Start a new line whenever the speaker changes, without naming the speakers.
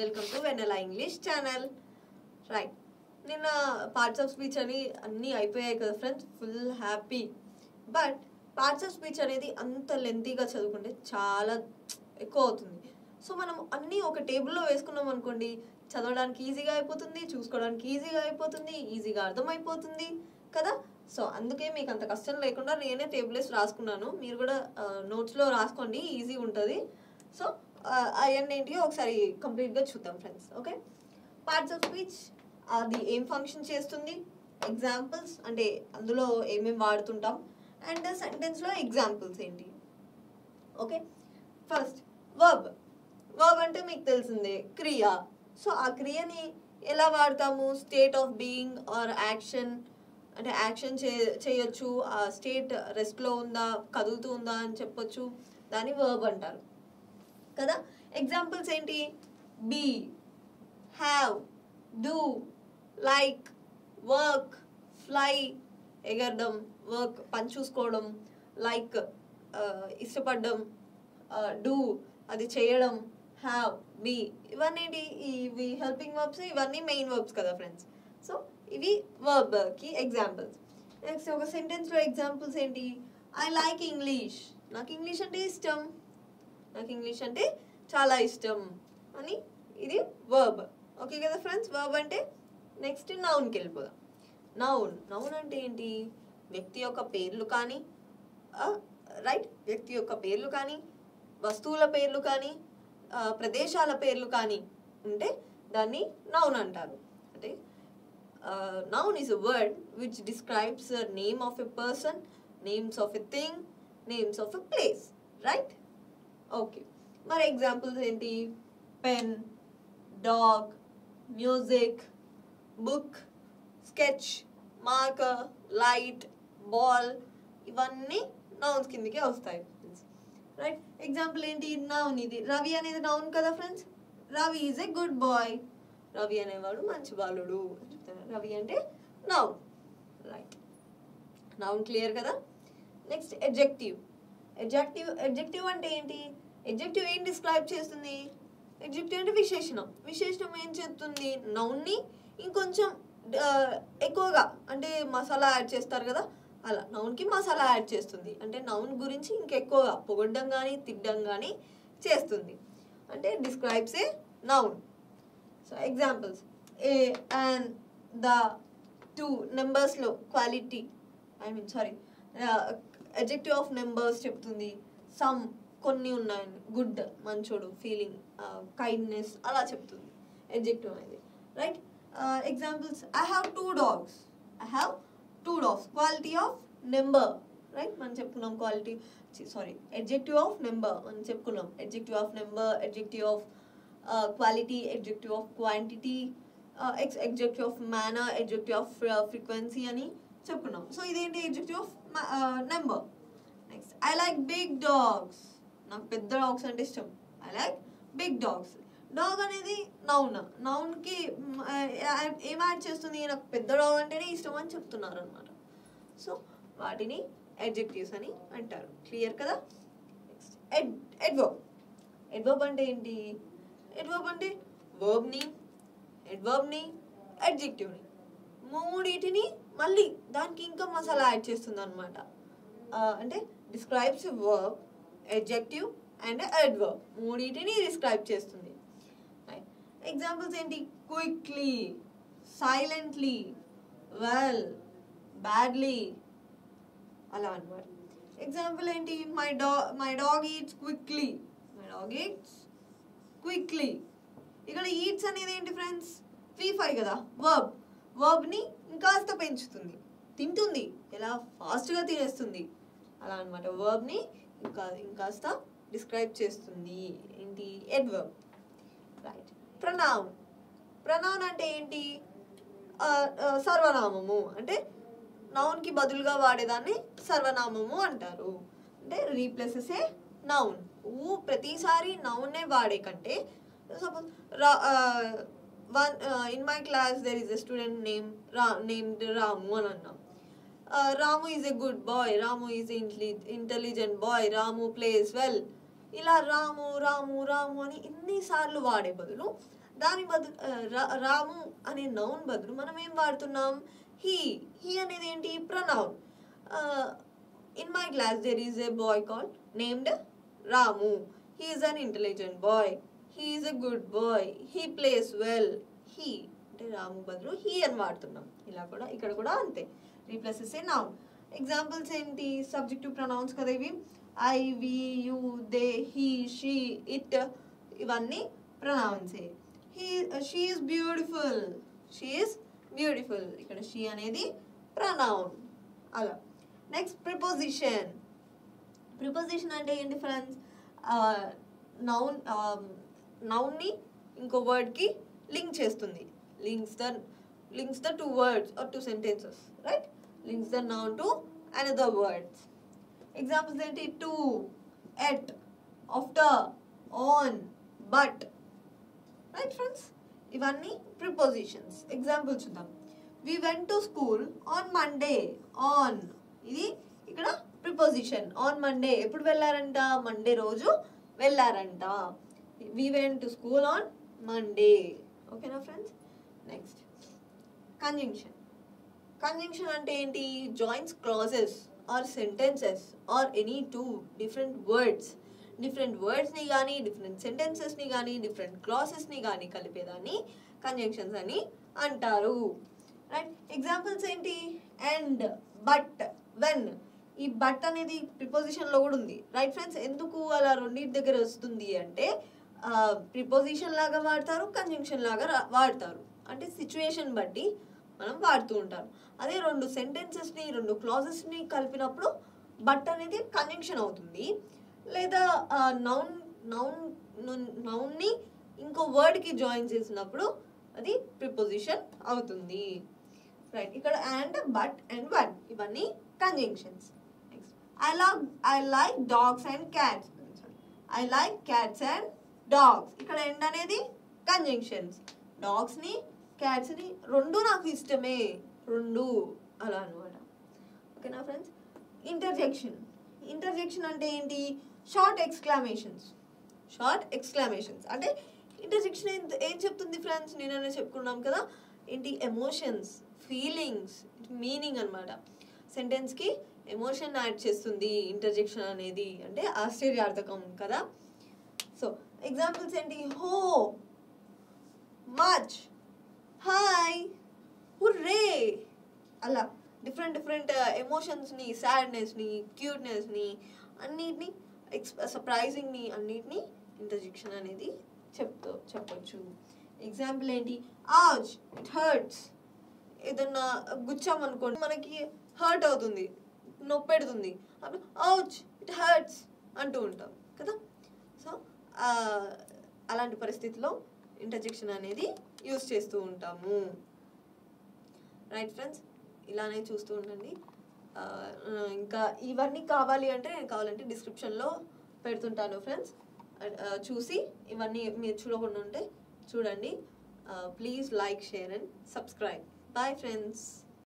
Welcome to Vennela English channel right నిన్న parts of speech అని అన్నీ అయిపోయాయి కదా friends full happy but parts of speech అనేది అంత లెంతీగా చదువుకుంటే చాలా ఎక్కువ అవుతుంది సో మనం అన్నీ ఒక టేబుల్లో వేసుకున్నాం అనుకోండి చదవడానికి ఈజీగా అయిపోతుంది చూసుకోవడానికి ఈజీగా అయిపోతుంది ఈజీగా అర్థమైపోతుంది కదా సో అందుకే మీకు అంత కష్టం లేకుండా నేనే టేబుల్ వేసి రాసుకున్నాను మీరు కూడా నోట్స్లో రాసుకోండి ఈజీ ఉంటుంది సో అవన్నీ ఏంటి ఒకసారి కంప్లీట్గా చూద్దాం friends okay parts of speech అది ఏం ఫంక్షన్ చేస్తుంది ఎగ్జాంపుల్స్ అంటే అందులో ఏమేమి వాడుతుంటాం అండ్ సెంటెన్స్లో ఎగ్జాంపుల్స్ ఏంటి ఓకే ఫస్ట్ వర్బ్ వర్బ్ అంటే మీకు తెలిసిందే క్రియ సో ఆ క్రియని ఎలా వాడతాము state of being or action అంటే యాక్షన్ చే చేయొచ్చు ఆ స్టేట్ రెస్ట్లో ఉందా కదులుతూ ఉందా అని చెప్పొచ్చు దాన్ని వర్బ్ అంటారు కదా ఎగ్జాంపుల్స్ ఏంటి be have do like work fly ఎగరడం వర్క్ పని చూసుకోవడం లైక్ ఇష్టపడడం డూ అది చేయడం హ్యావ్ బీ ఇవన్నీ ఏంటి ఇవి హెల్పింగ్ వర్బ్స్ ఇవన్నీ మెయిన్ వర్బ్స్ కదా ఫ్రెండ్స్ సో ఇవి వర్బ్కి ఎగ్జాంపుల్స్ నెక్స్ట్ ఒక సెంటెన్స్లో ఎగ్జాంపుల్స్ ఏంటి ఐ లైక్ ఇంగ్లీష్ నాకు ఇంగ్లీష్ అంటే ఇష్టం నాకు ఇంగ్లీష్ అంటే చాలా ఇష్టం అని ఇది వర్బ్ ఓకే కదా ఫ్రెండ్స్ వర్బ్ అంటే నెక్స్ట్ నౌన్కి వెళ్ళిపోదాం నౌన్ నౌన్ అంటే ఏంటి వ్యక్తి యొక్క పేర్లు కానీ రైట్ వ్యక్తి యొక్క పేర్లు కానీ వస్తువుల పేర్లు కానీ ఆ, ప్రదేశాల పేర్లు కానీ ఉంటే దాన్ని నౌన్ అంటారు అంటే noun is a word which describes name of a person names of a thing names of a place right okay మరి ఎగ్జాంపుల్స్ ఏంటి pen dog music book sketch marker light ball ఇవన్నీ నౌన్స్ కిందకే వస్తాయి right example ఏంటి noun ఇది రవి అనేది noun కదా friends Ravi is a good boy Ravi అనేవాడు మంచి బాలుడు అని చెప్తారు. రవి అంటే నౌన్ రైట్ నౌన్ క్లియర్ కదా నెక్స్ట్ ఎడ్జెక్టివ్ ఎడ్జెక్టివ్ ఎడ్జెక్టివ్ అంటే ఏంటి ఎడ్జెక్టివ్ ఏం డిస్క్రైబ్ చేస్తుంది ఎడ్జెక్టివ్ అంటే విశేషణం విశేషణం ఏం చెప్తుంది నౌన్ని ఇంకొంచెం ఆ, ఎక్కువగా అంటే మసాలా యాడ్ చేస్తారు కదా అలా నౌన్కి మసాలా యాడ్ చేస్తుంది అంటే నౌన్ గురించి ఇంకెక్కువగా పొగడ్డం కానీ తిట్టడం కానీ చేస్తుంది అంటే describes a noun so examples a and the two నెంబర్స్లో quality I mean sorry adjective of numbers చెప్తుంది సమ్ కొన్ని ఉన్నాయి గుడ్ మంచోడు ఫీలింగ్ కైండ్నెస్ అలా చెప్తుంది ఎడ్జెక్టివ్ అనేది right examples I have two dogs I have two dogs quality of number right మనం చెప్పుకున్నాం quality sorry adjective of number మనం చెప్పుకున్నాం adjective of number adjective of quality adjective of quantity ex adjective of manner adjective of frequency అని చెప్పుకున్నాం so ఇదేంటి adjective of number next I like big dogs నాకు పెద్ద dogs అంటే ఇష్టం I like big dogs dog అనేది noun నౌన్కి ఏం యాడ్ చేస్తుంది నాకు పెద్ద డాగ్ అంటేనే ఇష్టం అని చెప్తున్నారు అనమాట సో వాటిని అడ్జెక్టివ్స్ అని అంటారు క్లియర్ కదా నెక్స్ట్ ఎడ్ ఎడ్వర్బ్ ఎడ్వర్బ్ అంటే ఏంటి ఎడ్వర్బ్ అంటే వర్బ్ని ఎడ్వర్బ్ని అడ్జెక్టివ్ని మూడిటిని మళ్ళీ దానికి ఇంకా మసాలా యాడ్ చేస్తుంది అనమాట అంటే describes verb adjective and adverb మూడిటిని డిస్క్రైబ్ చేస్తుంది ఎగ్జాంపుల్స్ ఏంటి క్విక్లీ సైలెంట్లీ వెల్ బ్యాడ్లీ అలా అనమాట ఎగ్జాంపుల్ ఏంటి మై డా my dog eats quickly my dog eats quickly ఇక్కడ ఈట్స్ అనేది ఏంటి ఫ్రెండ్స్ వి ఫైవ్ కదా వర్బ్ వర్బ్ని ఇంకాస్త పెంచుతుంది తింటుంది ఎలా ఫాస్ట్గా తినేస్తుంది అలా అనమాట వర్బ్ని ఇంకా ఇంకాస్త డిస్క్రైబ్ చేస్తుంది ఏంటి ఎడ్వర్బ్ రైట్ ప్రనౌన్ ప్రనౌన్ అంటే ఏంటి ఆ, ఆ, సర్వనామము అంటే నౌన్కి బదులుగా వాడేదాన్ని సర్వనామము అంటారు అంటే రీప్లేసెస్ ఏ నౌన్ ఊ ప్రతిసారి నౌన్నే వాడే కంటే సపోజ్ రా one in my class there is a student name రా నేమ్డ్ రాము అని అన్నాం Ramu is a good boy Ramu is intelligent boy Ramu plays well ఇలా రాము రాము రాము అని ఎన్నిసార్లు వాడే బదులు దాని బదులు ఆ, రా- రాము అనే నౌన్ బదులు మనం ఏం వాడుతున్నాం హీ హీ అనేది ఏంటి pronoun in my class there is a boy call named Ramu he is an intelligent boy he is a good boy he plays well he అంటే రాము బదులు హీ అని వాడుతున్నాం ఇలా కూడా ఇక్కడ కూడా అంతే రీప్లేసెస్ ఏ నౌన్ ఎగ్జాంపుల్స్ ఏంటి సబ్జెక్టివ్ ప్రొనౌన్స్ కదా ఇవి I we you they he she it ఇవన్నీ ప్రొనౌన్సే he she is beautiful she is beautiful ఇక్కడ షీ అనేది ప్రొనౌన్ అలా నెక్స్ట్ ప్రిపోజిషన్ ప్రిపోజిషన్ అంటే ఏంటి ఫ్రెండ్స్ నౌన్ నౌన్ని ఇంకో వర్డ్కి లింక్ చేస్తుంది links the links the two words or two sentences right links the noun to another words examples ఏంటి to at after on but right friends ఇవన్నీ prepositions example చూద్దాం we went to school on Monday on ఇది ఇక్కడ preposition on Monday ఎప్పుడు వెళ్ళారంట Monday రోజు వెళ్ళారంట we went to school on Monday ఓకేనా ఫ్రెండ్స్ నెక్స్ట్ కంజంక్షన్ కంజంక్షన్ అంటే ఏంటి joints clauses or sentences or any two different words different వర్డ్స్ని కానీ డిఫరెంట్ సెంటెన్సెస్ని కానీ డిఫరెంట్ క్లాసెస్ని కానీ కలిపేదాన్ని కంజంక్షన్స్ అని అంటారు రైట్ ఎగ్జాంపుల్స్ ఏంటి అండ్ బట్ వెన్ ఈ బట్ అనేది ప్రిపోజిషన్లో కూడా ఉంది రైట్ ఫ్రెండ్స్ ఎందుకు అలా రెండింటి దగ్గర వస్తుంది అంటే ప్రిపోజిషన్ లాగా వాడతారు కంజంక్షన్ లాగా రా- వాడతారు అంటే సిచ్యువేషన్ బట్టి మనం వాడుతూ ఉంటారు అదే రెండు సెంటెన్సెస్ని రెండు క్లాజెస్ని కలిపినప్పుడు బట్ అనేది కంజంక్షన్ అవుతుంది లేదా నౌన్ నౌన్ నౌన్ని ఇంకో వర్డ్కి జాయిన్ చేసినప్పుడు అది ప్రిపోజిషన్ అవుతుంది రైట్ ఇక్కడ అండ్ బట్ అండ్ వన్ ఇవన్నీ conjunctions next I love I like dogs and cats I like cats and dogs ఇక్కడ ఎండ్ అనేది కంజంక్షన్స్ డాగ్స్ని క్యాట్స్ని రెండు నాకు ఇష్టమే రెండు అలా అనమాట ఓకేనా ఫ్రెండ్స్ ఇంటర్జెక్షన్ ఇంటర్జెక్షన్ అంటే ఏంటి షార్ట్ ఎక్స్క్లామేషన్స్ షార్ట్ ఎక్స్క్లామేషన్స్ అంటే ఇంటర్జెక్షన్ ఏం ఏం చెప్తుంది ఫ్రెండ్స్ నేననే చెప్పుకున్నాం కదా ఏంటి ఎమోషన్స్ ఫీలింగ్స్ మీనింగ్ అనమాట సెంటెన్స్కి ఎమోషన్ యాడ్ చేస్తుంది ఇంటర్జెక్షన్ అనేది అంటే ఆశ్చర్యార్థకం కదా సో ఎగ్జాంపుల్స్ ఏంటి హో మచ్ హాయ్ హుర్రే అలా డిఫరెంట్ డిఫరెంట్ ఎమోషన్స్ని సాడ్నెస్ని క్యూట్నెస్ని అన్నిటిని ఎక్స్ సర్ప్రైజింగ్ని అన్నిటిని ఇంటర్జెక్షన్ అనేది చెప్తూ చెప్పొచ్చు ఎగ్జాంపుల్ ఏంటి ఆజ్ ఇట్ హర్ట్స్ ఏదన్నా గుచ్చాం అనుకోండి మనకి హర్ట్ అవుతుంది నొప్పి పెడుతుంది అప్పుడు ఔచ్ ఇట్ హర్ట్స్ అంటూ ఉంటాం కదా సో అలాంటి పరిస్థితిలో ఇంటర్జెక్షన్ అనేది యూస్ చేస్తూ ఉంటాము రైట్ ఫ్రెండ్స్ ఇలానే చూస్తూ ఉండండి ఆ, ఇంకా ఇవన్నీ కావాలి అంటే నేను కావాలంటే డిస్క్రిప్షన్లో పెడుతుంటాను ఫ్రెండ్స్ చూసి ఇవన్నీ మీరు చూడకుండా ఉంటే చూడండి please like share and subscribe bye friends